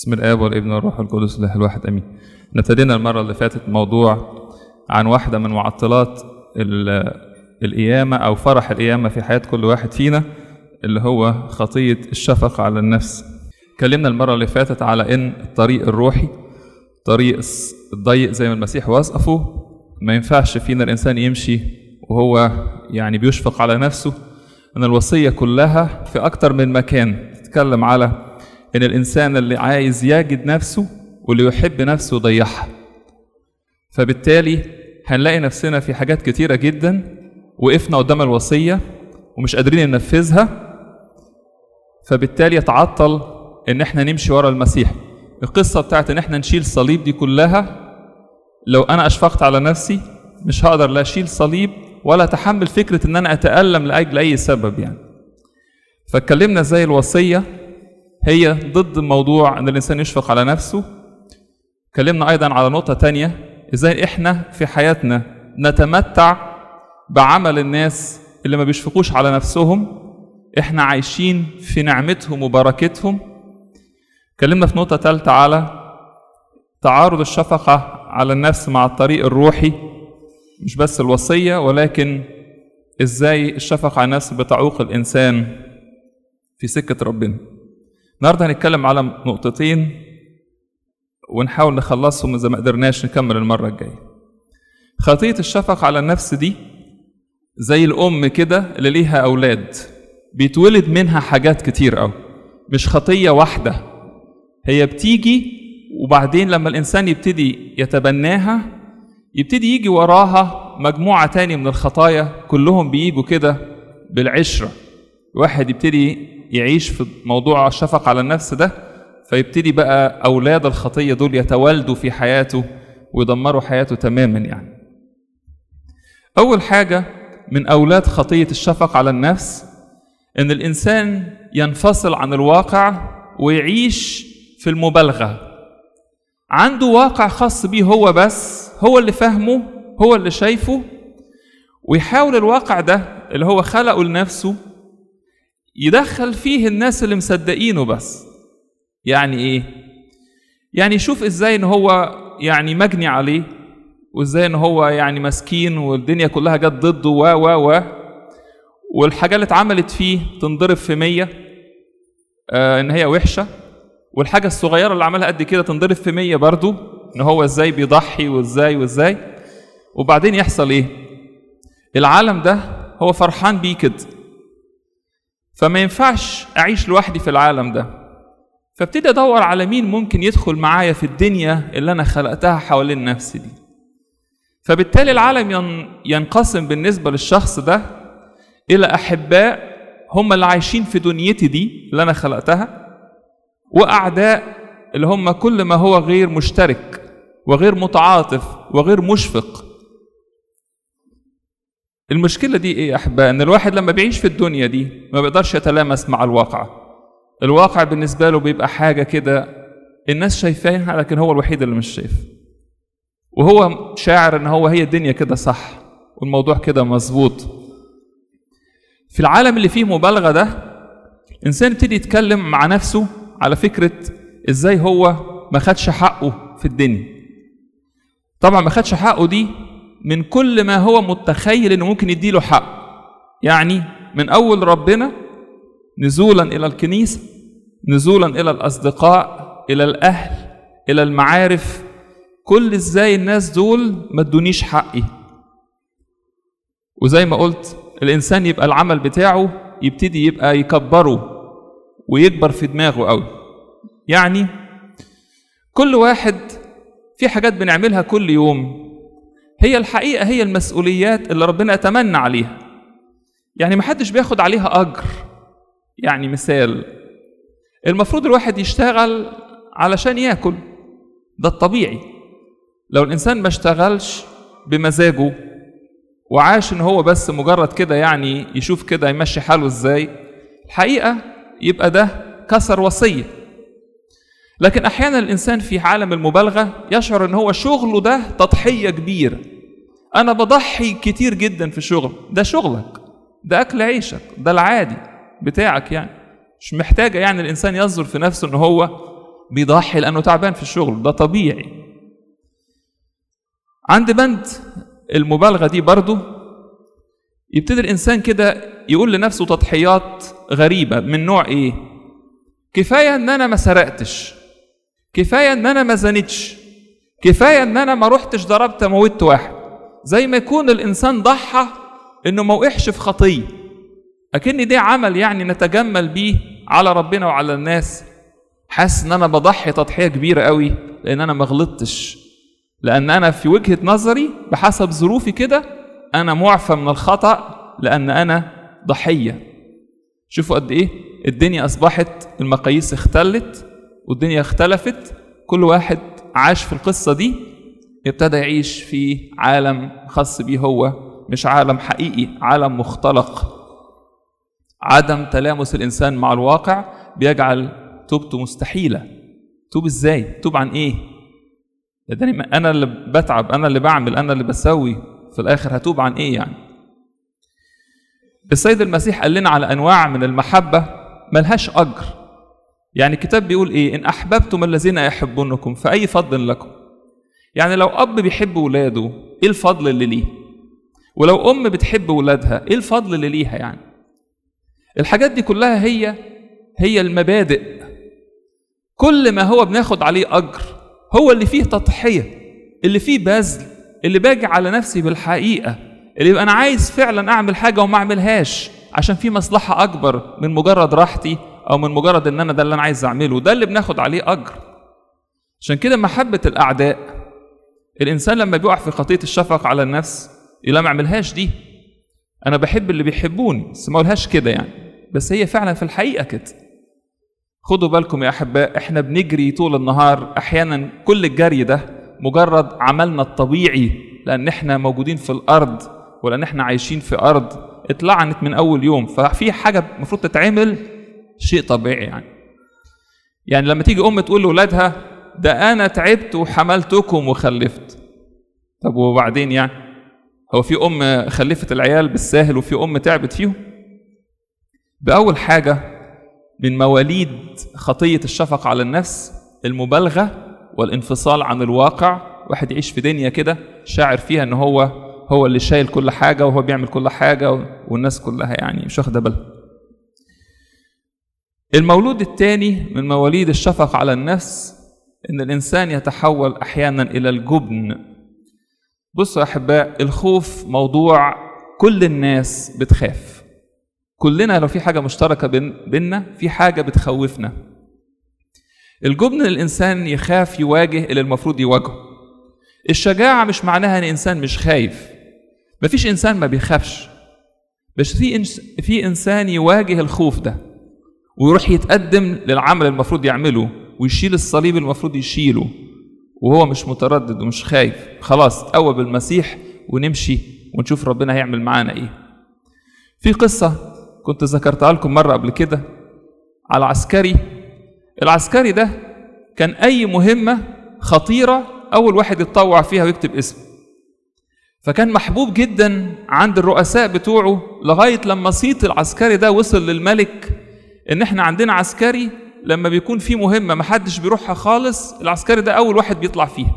بسم الآب والابن والروح القدس الله الواحد آمين. ابتدينا المرة اللي فاتت موضوع عن واحدة من معطلات ال- القيامة أو فرح القيامة في حياة كل واحد فينا اللي هو خطية الشفقة على النفس. اتكلمنا المرة اللي فاتت على إن الطريق الروحي طريق الس- الضيق زي ما المسيح وصفه ما ينفعش فينا الإنسان يمشي وهو يعني بيشفق على نفسه أن الوصية كلها في أكتر من مكان تتكلم على إن الإنسان اللي عايز يجد نفسه واللي يحب نفسه يضيعها فبالتالي هنلاقي نفسنا في حاجات كتيرة جدا وقفنا قدام الوصية ومش قادرين ننفذها فبالتالي يتعطل ان احنا نمشي ورا المسيح القصة بتاعت ان احنا نشيل صليب دي كلها لو انا اشفقت على نفسي مش هقدر لا اشيل صليب ولا اتحمل فكرة ان انا اتألم لاجل اي سبب يعني فاتكلمنا ازاي الوصية هي ضد موضوع ان الانسان يشفق على نفسه اتكلمنا ايضا على نقطة تانية ازاي احنا في حياتنا نتمتع بعمل الناس اللي ما بيشفقوش على نفسهم احنا عايشين في نعمتهم وبركتهم اتكلمنا في نقطة ثالثة على تعارض الشفقة على النفس مع الطريق الروحي مش بس الوصية ولكن ازاي الشفقة على النفس بتعوق الإنسان في سكة ربنا النهاردة هنتكلم على نقطتين ونحاول نخلصهم إذا ما قدرناش نكمل المرة الجاية خطية الشفقة على النفس دي زي الأم كده اللي ليها أولاد بيتولد منها حاجات كتير أوي مش خطية واحدة هي بتيجي وبعدين لما الإنسان يبتدي يتبناها يبتدي يجي وراها مجموعة تاني من الخطايا كلهم بيجوا كده بالعشرة واحد يبتدي يعيش في موضوع الشفقة على النفس ده فيبتدي بقى أولاد الخطية دول يتوالدوا في حياته ويدمروا حياته تماما يعني أول حاجة من أولاد خطية الشفقة على النفس إن الإنسان ينفصل عن الواقع ويعيش في المبالغة عنده واقع خاص بيه هو بس هو اللي فاهمه هو اللي شايفه ويحاول الواقع ده اللي هو خلقه لنفسه يدخل فيه الناس اللي مصدقينه بس يعني ايه يعني يشوف ازاي ان هو يعني مجني عليه وازاي ان هو يعني مسكين والدنيا كلها جت ضده و و و والحاجه اللي اتعملت فيه تنضرب في مية آه ان هي وحشه والحاجه الصغيره اللي عملها قد كده تنضرب في مية برضو ان هو ازاي بيضحي وازاي وازاي وبعدين يحصل ايه العالم ده هو فرحان بيه كده فما ينفعش اعيش لوحدي في العالم ده فابتدي ادور على مين ممكن يدخل معايا في الدنيا اللي انا خلقتها حوالين نفسي دي فبالتالي العالم ين- ينقسم بالنسبه للشخص ده الى احباء هم اللي عايشين في دنيتي دي اللي انا خلقتها واعداء اللي هم كل ما هو غير مشترك وغير متعاطف وغير مشفق المشكله دي ايه يا احباء ان الواحد لما بيعيش في الدنيا دي ما بيقدرش يتلامس مع الواقع الواقع بالنسبه له بيبقى حاجه كده الناس شايفاها لكن هو الوحيد اللي مش شايف وهو شاعر ان هو هي الدنيا كده صح والموضوع كده مظبوط في العالم اللي فيه مبالغه ده الانسان يبتدي يتكلم مع نفسه على فكره ازاي هو ما خدش حقه في الدنيا طبعا ما خدش حقه دي من كل ما هو متخيل انه ممكن يديله حق يعني من اول ربنا نزولا الى الكنيسه نزولا الى الاصدقاء الى الاهل الى المعارف كل ازاي الناس دول ما ادونيش حقي وزي ما قلت الانسان يبقى العمل بتاعه يبتدي يبقى يكبره ويكبر في دماغه قوي يعني كل واحد في حاجات بنعملها كل يوم هي الحقيقه هي المسؤوليات اللي ربنا اتمنى عليها يعني محدش بياخد عليها اجر يعني مثال المفروض الواحد يشتغل علشان ياكل ده الطبيعي لو الانسان ما اشتغلش بمزاجه وعاش ان هو بس مجرد كده يعني يشوف كده يمشي حاله ازاي الحقيقه يبقى ده كسر وصيه لكن احيانا الانسان في عالم المبالغه يشعر ان هو شغله ده تضحيه كبيره انا بضحي كتير جدا في شغل ده شغلك ده اكل عيشك ده العادي بتاعك يعني مش محتاجه يعني الانسان ينظر في نفسه ان هو بيضحي لانه تعبان في الشغل ده طبيعي عند بند المبالغه دي برضه يبتدي الانسان كده يقول لنفسه تضحيات غريبه من نوع ايه كفايه ان انا ما سرقتش كفايه ان انا ما زنتش كفايه ان انا ما رحتش ضربت موتت واحد زي ما يكون الانسان ضحى انه ما وقعش في خطيه اكن دي عمل يعني نتجمل بيه على ربنا وعلى الناس حاسس ان انا بضحي تضحيه كبيره قوي لان انا ما غلطتش لان انا في وجهه نظري بحسب ظروفي كده انا معفى من الخطا لان انا ضحيه شوفوا قد ايه الدنيا اصبحت المقاييس اختلت والدنيا اختلفت كل واحد عاش في القصه دي ابتدى يعيش في عالم خاص بيه هو مش عالم حقيقي عالم مختلق عدم تلامس الانسان مع الواقع بيجعل توبته مستحيله توب ازاي توب عن ايه ده انا اللي بتعب انا اللي بعمل انا اللي بسوي في الاخر هتوب عن ايه يعني السيد المسيح قال لنا على انواع من المحبه ملهاش اجر يعني الكتاب بيقول ايه ان احببتم الذين يحبونكم فاي فضل لكم يعني لو اب بيحب ولاده ايه الفضل اللي ليه ولو ام بتحب ولادها ايه الفضل اللي ليها يعني الحاجات دي كلها هي هي المبادئ كل ما هو بناخد عليه اجر هو اللي فيه تضحيه اللي فيه بذل اللي باجي على نفسي بالحقيقه اللي يبقى انا عايز فعلا اعمل حاجه وما اعملهاش عشان في مصلحه اكبر من مجرد راحتي او من مجرد ان انا ده اللي انا عايز اعمله ده اللي بناخد عليه اجر عشان كده محبه الاعداء الانسان لما بيقع في خطيه الشفقه على النفس يلا ما اعملهاش دي انا بحب اللي بيحبوني بس ما اقولهاش كده يعني بس هي فعلا في الحقيقه كده خدوا بالكم يا احباء احنا بنجري طول النهار احيانا كل الجري ده مجرد عملنا الطبيعي لان احنا موجودين في الارض ولان احنا عايشين في ارض اتلعنت من اول يوم ففي حاجه المفروض تتعمل شيء طبيعي يعني يعني لما تيجي ام تقول لاولادها ده انا تعبت وحملتكم وخلفت طب وبعدين يعني هو في ام خلفت العيال بالساهل وفي ام تعبت فيهم باول حاجه من مواليد خطيه الشفقه على النفس المبالغه والانفصال عن الواقع واحد يعيش في دنيا كده شاعر فيها ان هو هو اللي شايل كل حاجه وهو بيعمل كل حاجه والناس كلها يعني مش واخده بالها المولود الثاني من مواليد الشفقة على النفس إن الإنسان يتحول أحيانا إلى الجبن بصوا يا أحباء الخوف موضوع كل الناس بتخاف كلنا لو في حاجة مشتركة بين بينا في حاجة بتخوفنا الجبن الإنسان يخاف يواجه اللي المفروض يواجهه الشجاعة مش معناها إن إنسان مش خايف مفيش إنسان ما بيخافش بس في إنس في إنسان يواجه الخوف ده ويروح يتقدم للعمل المفروض يعمله ويشيل الصليب المفروض يشيله وهو مش متردد ومش خايف خلاص تقوى بالمسيح ونمشي ونشوف ربنا هيعمل معانا ايه في قصة كنت ذكرتها لكم مرة قبل كده على عسكري العسكري ده كان أي مهمة خطيرة أول واحد يتطوع فيها ويكتب اسمه فكان محبوب جدا عند الرؤساء بتوعه لغاية لما صيت العسكري ده وصل للملك ان احنا عندنا عسكري لما بيكون في مهمة محدش بيروحها خالص العسكري ده أول واحد بيطلع فيها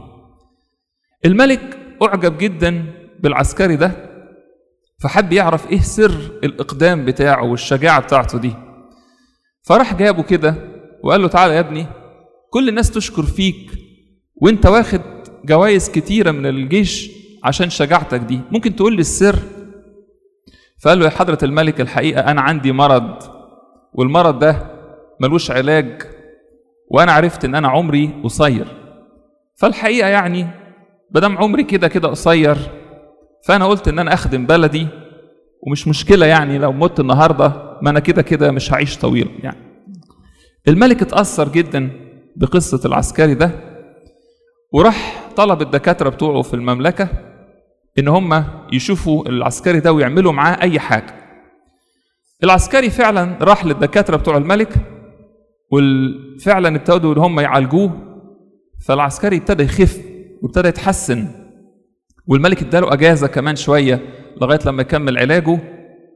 الملك أعجب جدا بالعسكري ده فحب يعرف إيه سر الإقدام بتاعه والشجاعة بتاعته دي فراح جابه كده وقال له تعالى يا ابني كل الناس تشكر فيك وانت واخد جوائز كتيرة من الجيش عشان شجاعتك دي ممكن تقول لي السر فقال له يا حضرة الملك الحقيقة أنا عندي مرض والمرض ده ملوش علاج وانا عرفت ان انا عمري قصير فالحقيقه يعني مادام عمري كده كده قصير فانا قلت ان انا اخدم بلدي ومش مشكله يعني لو مت النهارده ما انا كده كده مش هعيش طويل يعني الملك اتاثر جدا بقصه العسكري ده وراح طلب الدكاتره بتوعه في المملكه ان هم يشوفوا العسكري ده ويعملوا معاه اي حاجه العسكري فعلا راح للدكاتره بتوع الملك وفعلا ابتدوا ان هم يعالجوه فالعسكري ابتدى يخف وابتدى يتحسن والملك اداله اجازه كمان شويه لغايه لما يكمل علاجه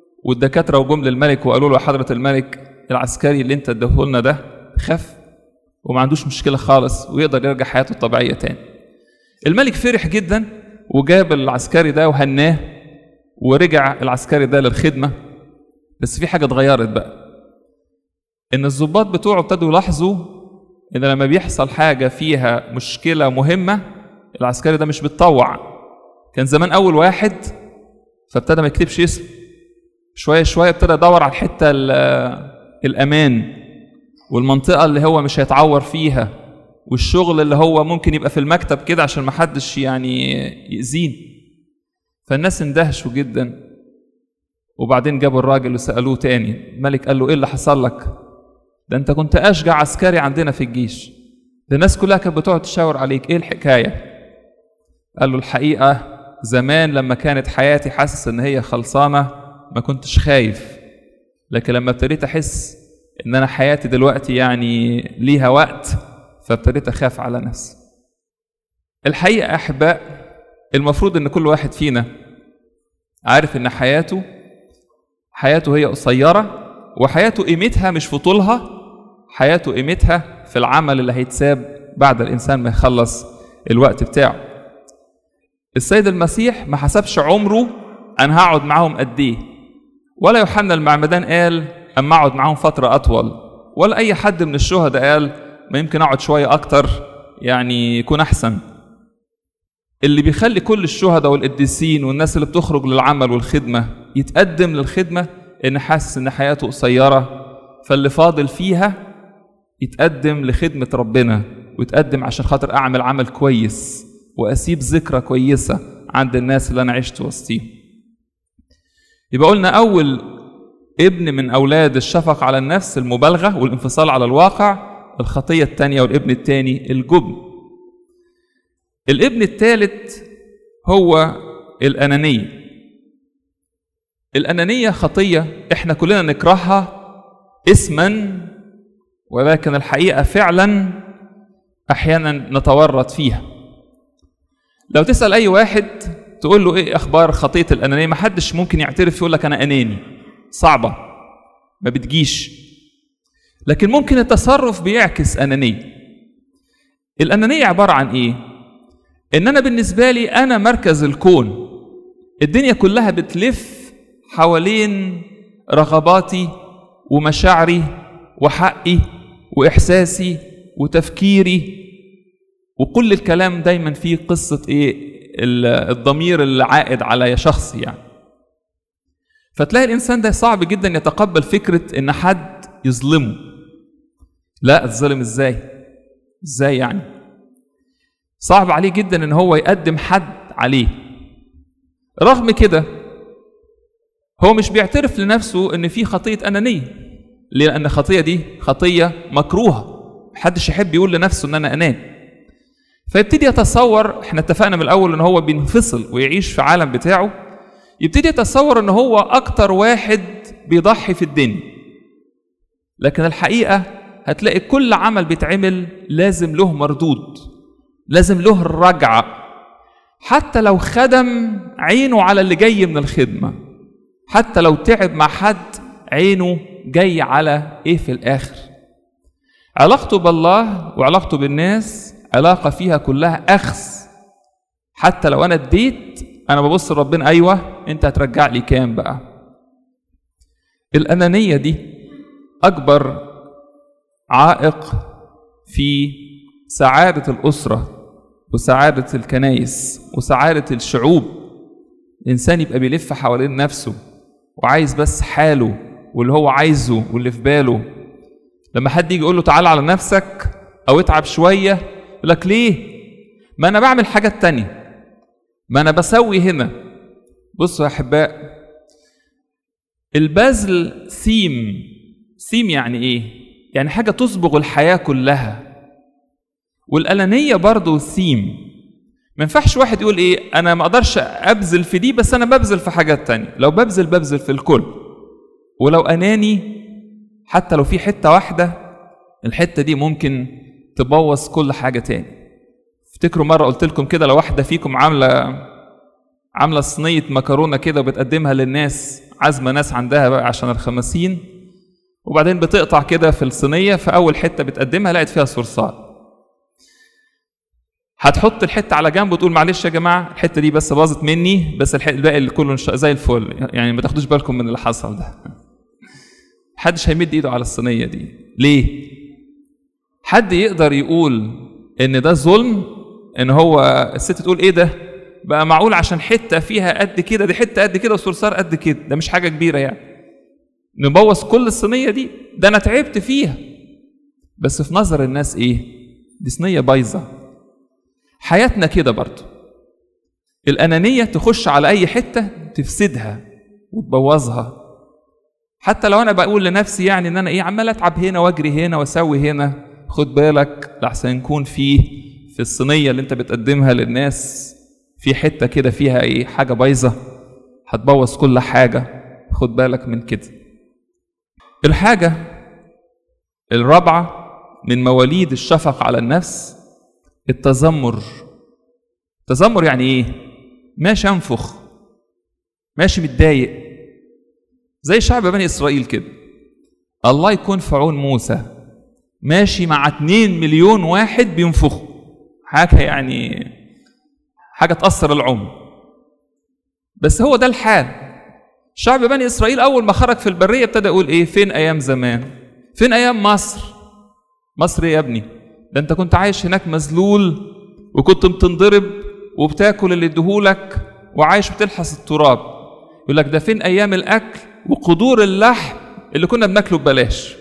والدكاتره وجم للملك وقالوا له يا حضره الملك العسكري اللي انت اديته لنا ده خف وما عندوش مشكلة خالص ويقدر يرجع حياته الطبيعية تاني الملك فرح جدا وجاب العسكري ده وهناه ورجع العسكري ده للخدمة بس في حاجة اتغيرت بقى إن الضباط بتوعه ابتدوا يلاحظوا إن لما بيحصل حاجة فيها مشكلة مهمة العسكري ده مش بيتطوع كان زمان أول واحد فابتدى ما يكتبش اسم شوية شوية ابتدى يدور على الحتة الأمان والمنطقة اللي هو مش هيتعور فيها والشغل اللي هو ممكن يبقى في المكتب كده عشان محدش يعني يأذين فالناس اندهشوا جدا وبعدين جابوا الراجل وسألوه تاني الملك قال له ايه اللي حصل لك ده انت كنت اشجع عسكري عندنا في الجيش ده الناس كلها كانت بتقعد تشاور عليك ايه الحكاية قال له الحقيقة زمان لما كانت حياتي حاسس ان هي خلصانة ما كنتش خايف لكن لما ابتديت احس ان انا حياتي دلوقتي يعني ليها وقت فابتديت اخاف على نفسي الحقيقه احباء المفروض ان كل واحد فينا عارف ان حياته حياته هي قصيره وحياته قيمتها مش في طولها حياته قيمتها في العمل اللي هيتساب بعد الانسان ما يخلص الوقت بتاعه السيد المسيح ما حسبش عمره انا هقعد معاهم قد ايه ولا يوحنا المعمدان قال اما اقعد معاهم فتره اطول ولا اي حد من الشهداء قال ما يمكن اقعد شويه اكتر يعني يكون احسن اللي بيخلي كل الشهداء والقديسين والناس اللي بتخرج للعمل والخدمه يتقدم للخدمه ان حاسس ان حياته قصيره فاللي فاضل فيها يتقدم لخدمه ربنا ويتقدم عشان خاطر اعمل عمل كويس واسيب ذكرى كويسه عند الناس اللي انا عشت وسطيهم يبقى قلنا اول ابن من اولاد الشفقه على النفس المبالغه والانفصال على الواقع الخطيه الثانيه والابن الثاني الجبن الابن الثالث هو الانانيه الانانيه خطيه احنا كلنا نكرهها اسما ولكن الحقيقه فعلا احيانا نتورط فيها لو تسال اي واحد تقول له ايه اخبار خطيه الانانيه ما حدش ممكن يعترف يقول لك انا اناني صعبه ما بتجيش لكن ممكن التصرف بيعكس انانيه الانانيه عباره عن ايه ان انا بالنسبه لي انا مركز الكون الدنيا كلها بتلف حوالين رغباتي ومشاعري وحقي واحساسي وتفكيري وكل الكلام دايما فيه قصه ايه الضمير اللي عائد على شخصي يعني فتلاقي الانسان ده صعب جدا يتقبل فكره ان حد يظلمه لا اتظلم ازاي ازاي يعني صعب عليه جدا ان هو يقدم حد عليه رغم كده هو مش بيعترف لنفسه ان في خطيه انانيه لان الخطيه دي خطيه مكروهه محدش يحب يقول لنفسه ان انا اناني فيبتدي يتصور احنا اتفقنا من الاول ان هو بينفصل ويعيش في عالم بتاعه يبتدي يتصور ان هو اكتر واحد بيضحي في الدنيا لكن الحقيقه هتلاقي كل عمل بيتعمل لازم له مردود لازم له الرجعه حتى لو خدم عينه على اللي جاي من الخدمه حتى لو تعب مع حد عينه جاي على ايه في الاخر علاقته بالله وعلاقته بالناس علاقه فيها كلها اخذ حتى لو انا اديت انا ببص لربنا ايوه انت هترجع لي كام بقى الانانيه دي اكبر عائق في سعاده الاسره وسعاده الكنايس وسعاده الشعوب الانسان يبقى بيلف حوالين نفسه وعايز بس حاله واللي هو عايزه واللي في باله لما حد يجي يقول له تعالى على نفسك او اتعب شويه يقول لك ليه ما انا بعمل حاجات تانية ما انا بسوي هنا بصوا يا احباء البذل ثيم ثيم يعني ايه يعني حاجه تصبغ الحياه كلها والانانيه برضه ثيم ما ينفعش واحد يقول ايه انا ما اقدرش ابذل في دي بس انا ببذل في حاجات تانية لو ببذل ببذل في الكل ولو اناني حتى لو في حته واحده الحته دي ممكن تبوظ كل حاجه تاني افتكروا مره قلت لكم كده لو واحده فيكم عامله عامله صينيه مكرونه كده وبتقدمها للناس عازمه ناس عندها بقى عشان الخمسين وبعدين بتقطع كده في الصينيه في اول حته بتقدمها لقيت فيها صرصار هتحط الحته على جنب وتقول معلش يا جماعه الحته دي بس باظت مني بس الحته الباقي اللي كله زي الفل يعني ما تاخدوش بالكم من اللي حصل ده محدش هيمد ايده على الصينيه دي ليه حد يقدر يقول ان ده ظلم ان هو الست تقول ايه ده بقى معقول عشان حته فيها قد كده دي حته قد كده وصرصار قد كده ده مش حاجه كبيره يعني نبوظ كل الصينيه دي ده انا تعبت فيها بس في نظر الناس ايه دي صينيه بايظه حياتنا كده برضه الانانيه تخش على اي حته تفسدها وتبوظها حتى لو انا بقول لنفسي يعني ان انا ايه عمال اتعب هنا واجري هنا واسوي هنا خد بالك لحسن يكون فيه في الصينيه اللي انت بتقدمها للناس في حته كده فيها ايه حاجه بايظه هتبوظ كل حاجه خد بالك من كده الحاجه الرابعه من مواليد الشفقه على النفس التذمر التذمر يعني ايه ماشي انفخ ماشي متضايق زي شعب بني اسرائيل كده الله يكون في عون موسى ماشي مع 2 مليون واحد بينفخوا حاجه يعني حاجه تاثر العمر بس هو ده الحال شعب بني اسرائيل اول ما خرج في البريه ابتدى يقول ايه فين ايام زمان فين ايام مصر مصر ايه يا ابني ده انت كنت عايش هناك مذلول وكنت بتنضرب وبتاكل اللي اديهولك وعايش بتلحس التراب يقول لك ده فين ايام الاكل وقدور اللحم اللي كنا بناكله ببلاش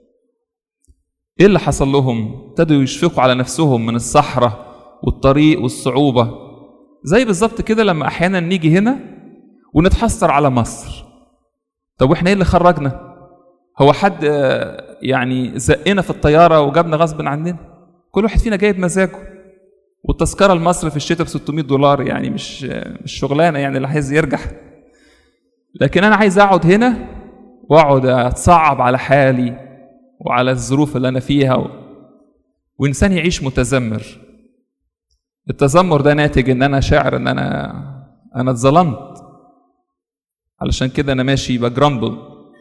ايه اللي حصل لهم ابتدوا يشفقوا على نفسهم من الصحراء والطريق والصعوبة زي بالظبط كده لما احيانا نيجي هنا ونتحسر على مصر طب واحنا ايه اللي خرجنا هو حد يعني زقنا في الطيارة وجابنا غصب عننا كل واحد فينا جايب مزاجه والتذكرة لمصر في الشتاء ب 600 دولار يعني مش مش شغلانة يعني اللي عايز يرجع لكن انا عايز اقعد هنا واقعد اتصعب على حالي وعلى الظروف اللي انا فيها و... وانسان يعيش متذمر التذمر ده ناتج ان انا شاعر ان انا انا اتظلمت علشان كده انا ماشي بجرامبل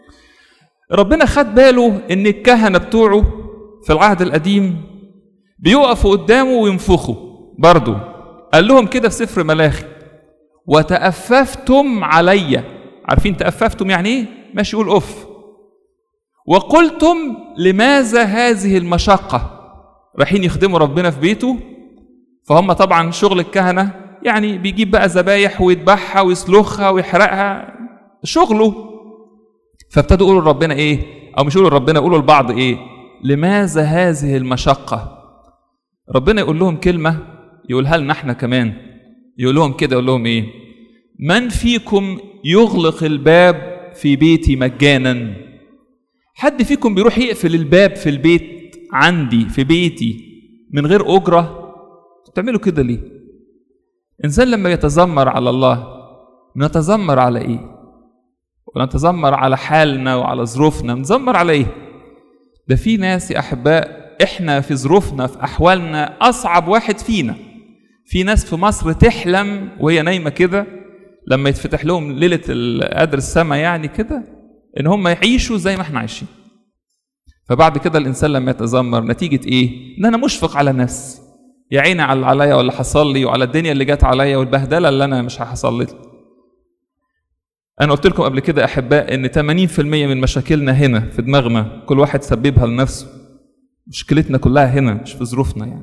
ربنا خد باله ان الكهنه بتوعه في العهد القديم بيقفوا قدامه وينفخوا برضه قال لهم كده في سفر ملاخي وتأففتم عليّ عارفين تأففتم يعني ايه؟ ماشي يقول اف وقلتم لماذا هذه المشقة؟ رايحين يخدموا ربنا في بيته فهم طبعا شغل الكهنة يعني بيجيب بقى ذبايح ويذبحها ويسلخها ويحرقها شغله فابتدوا يقولوا لربنا ايه؟ او مش يقولوا لربنا يقولوا لبعض ايه؟ لماذا هذه المشقة؟ ربنا يقول لهم كلمة يقولها لنا احنا كمان يقول لهم كده يقول لهم ايه؟ من فيكم يغلق الباب في بيتي مجانا حد فيكم بيروح يقفل الباب في البيت عندي في بيتي من غير أجرة بتعملوا كده ليه إنسان لما يتذمر على الله نتذمر على إيه ونتذمر على حالنا وعلى ظروفنا نتذمر على إيه ده في ناس يا أحباء إحنا في ظروفنا في أحوالنا أصعب واحد فينا في ناس في مصر تحلم وهي نايمة كده لما يتفتح لهم ليلة قدر السماء يعني كده إن هم يعيشوا زي ما احنا عايشين. فبعد كده الإنسان لما يتذمر نتيجة إيه؟ إن أنا مشفق على نفسي. يا عيني على اللي عليا واللي حصل لي وعلى الدنيا اللي جت عليا والبهدلة اللي أنا مش هحصل لي. أنا قلت لكم قبل كده أحباء إن 80% من مشاكلنا هنا في دماغنا كل واحد سببها لنفسه. مشكلتنا كلها هنا مش في ظروفنا يعني.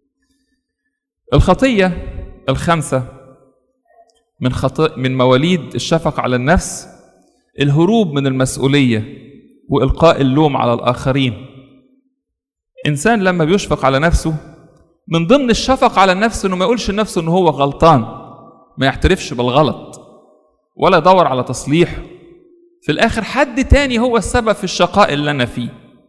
الخطية الخامسة من خط... من مواليد الشفقة على النفس الهروب من المسؤولية وإلقاء اللوم على الآخرين. إنسان لما بيشفق على نفسه من ضمن الشفقة على النفس إنه ما يقولش لنفسه إنه هو غلطان، ما يعترفش بالغلط ولا يدور على تصليح. في الآخر حد تاني هو السبب في الشقاء اللي أنا فيه.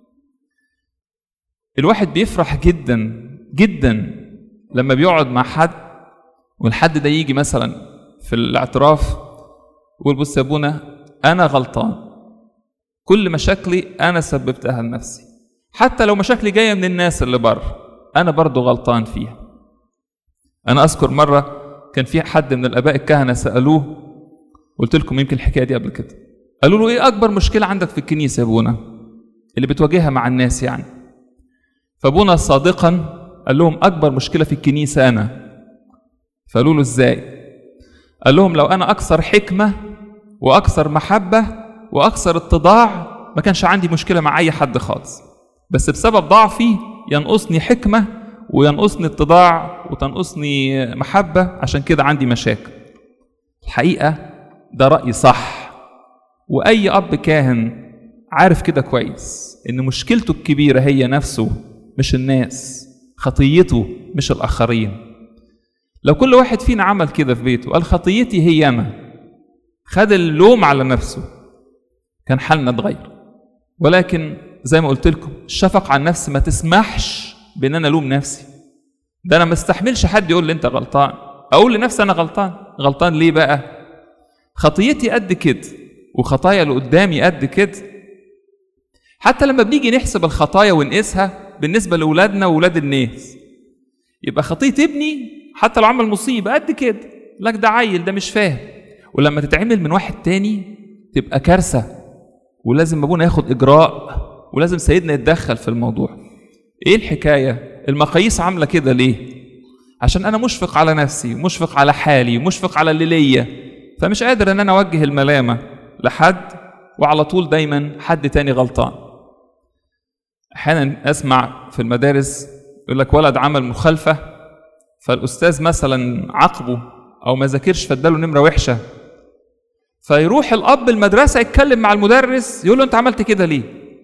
الواحد بيفرح جدا جدا لما بيقعد مع حد والحد ده يجي مثلا في الاعتراف يقول بص يا ابونا انا غلطان كل مشاكلي انا سببتها لنفسي حتى لو مشاكلي جايه من الناس اللي بره انا برضو غلطان فيها انا اذكر مره كان في حد من الاباء الكهنه سالوه قلت لكم يمكن الحكايه دي قبل كده قالوا له ايه اكبر مشكله عندك في الكنيسه يا ابونا اللي بتواجهها مع الناس يعني فابونا صادقا قال لهم اكبر مشكله في الكنيسه انا فقالوا له ازاي قال لهم لو انا اكثر حكمه واكثر محبه واكثر اتضاع ما كانش عندي مشكله مع اي حد خالص بس بسبب ضعفي ينقصني حكمه وينقصني اتضاع وتنقصني محبه عشان كده عندي مشاكل الحقيقه ده راي صح واي اب كاهن عارف كده كويس ان مشكلته الكبيره هي نفسه مش الناس خطيته مش الاخرين لو كل واحد فينا عمل كده في بيته قال خطيتي هي انا خد اللوم على نفسه كان حالنا اتغير ولكن زي ما قلت لكم الشفقة على النفس ما تسمحش بان انا الوم نفسي ده انا ما استحملش حد يقول لي انت غلطان اقول لنفسي انا غلطان غلطان ليه بقى خطيتي قد كده وخطايا اللي قدامي قد كده حتى لما بنيجي نحسب الخطايا ونقيسها بالنسبة لأولادنا وولاد الناس يبقى خطية ابني حتى لو عمل مصيبة قد كده لك ده عيل ده مش فاهم ولما تتعمل من واحد تاني تبقى كارثة ولازم ابونا ياخد إجراء ولازم سيدنا يتدخل في الموضوع ايه الحكاية المقاييس عاملة كده ليه عشان انا مشفق على نفسي ومشفق على حالي ومشفق على اللي ليا فمش قادر ان انا اوجه الملامة لحد وعلى طول دايما حد تاني غلطان احيانا اسمع في المدارس يقول لك ولد عمل مخالفه فالاستاذ مثلا عاقبه او ما ذاكرش فاداله نمره وحشه فيروح الاب المدرسه يتكلم مع المدرس يقول له انت عملت كده ليه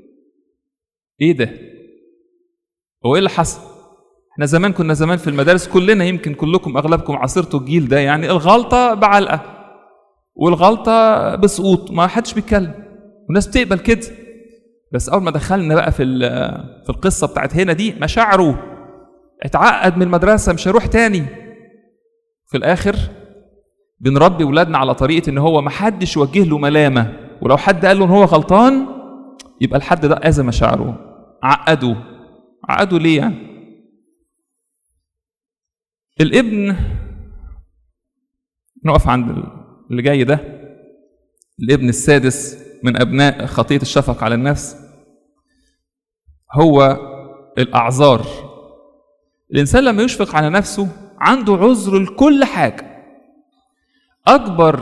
ايه ده هو ايه اللي حصل احنا زمان كنا زمان في المدارس كلنا يمكن كلكم اغلبكم عاصرتوا الجيل ده يعني الغلطه بعلقه والغلطه بسقوط ما حدش بيتكلم والناس بتقبل كده بس اول ما دخلنا بقى في في القصه بتاعت هنا دي مشاعره اتعقد من المدرسه مش هيروح تاني في الاخر بنربي ولادنا على طريقه ان هو ما حدش يوجه له ملامه ولو حد قال له ان هو غلطان يبقى الحد ده اذى مشاعره عقده عقده ليه يعني الابن نقف عند اللي جاي ده الابن السادس من ابناء خطيه الشفق على النفس هو الاعذار الانسان لما يشفق على نفسه عنده عذر لكل حاجه اكبر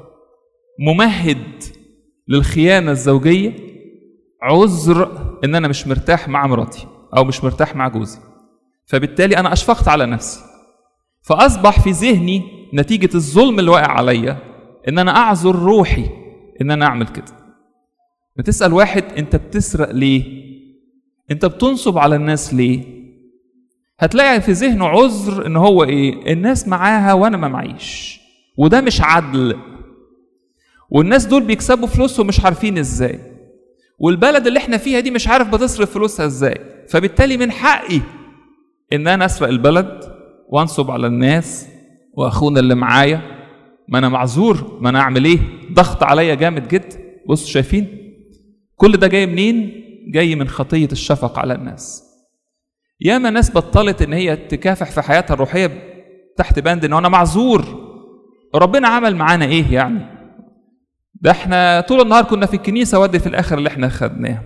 ممهد للخيانه الزوجيه عذر ان انا مش مرتاح مع مراتي او مش مرتاح مع جوزي فبالتالي انا اشفقت على نفسي فاصبح في ذهني نتيجه الظلم اللي واقع عليا ان انا اعذر روحي ان انا اعمل كده بتسال واحد انت بتسرق ليه انت بتنصب على الناس ليه هتلاقي في ذهنه عذر ان هو ايه الناس معاها وانا ما معيش وده مش عدل والناس دول بيكسبوا فلوسهم مش عارفين ازاي والبلد اللي احنا فيها دي مش عارف بتصرف فلوسها ازاي فبالتالي من حقي ان انا اسرق البلد وانصب على الناس واخونا اللي معايا ما انا معذور ما انا اعمل ايه ضغط عليا جامد جدا بصوا شايفين كل ده جاي منين جاي من خطيه الشفقه على الناس ياما ناس بطلت ان هي تكافح في حياتها الروحيه تحت بند ان انا معذور ربنا عمل معانا ايه يعني ده احنا طول النهار كنا في الكنيسه ودي في الاخر اللي احنا خدناه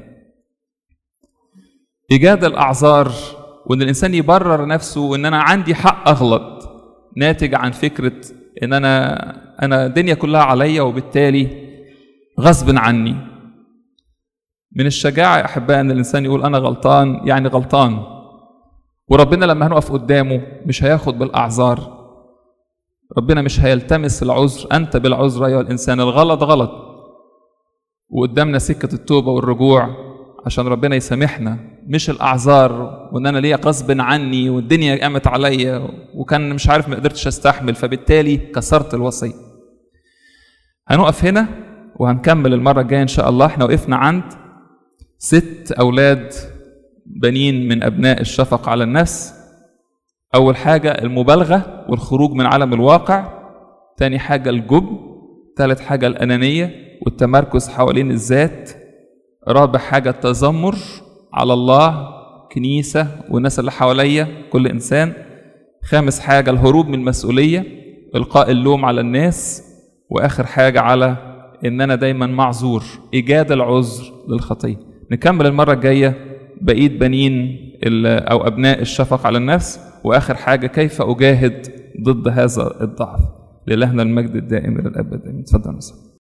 ايجاد الاعذار وان الانسان يبرر نفسه ان انا عندي حق اغلط ناتج عن فكره ان انا انا الدنيا كلها عليا وبالتالي غصب عني من الشجاعه يا احبائي ان الانسان يقول انا غلطان يعني غلطان وربنا لما هنقف قدامه مش هياخد بالاعذار ربنا مش هيلتمس العذر انت بالعذر ايها الانسان الغلط غلط وقدامنا سكه التوبه والرجوع عشان ربنا يسامحنا مش الاعذار وان انا ليا غصب عني والدنيا قامت عليا وكان مش عارف ما قدرتش استحمل فبالتالي كسرت الوصيه هنقف هنا وهنكمل المره الجايه ان شاء الله احنا وقفنا عند ست اولاد بنين من ابناء الشفقه على النفس اول حاجه المبالغه والخروج من عالم الواقع تاني حاجه الجبن ثالث حاجه الانانيه والتمركز حوالين الذات رابع حاجة التذمر على الله كنيسة والناس اللي حواليا كل إنسان خامس حاجة الهروب من المسؤولية إلقاء اللوم على الناس وآخر حاجة على إن أنا دايما معذور إيجاد العذر للخطية نكمل المرة الجاية بقية بنين ال- أو أبناء الشفق على النفس وآخر حاجة كيف أجاهد ضد هذا الضعف لإلهنا المجد الدائم إلى الأبد آمين اتفضل يا مستر.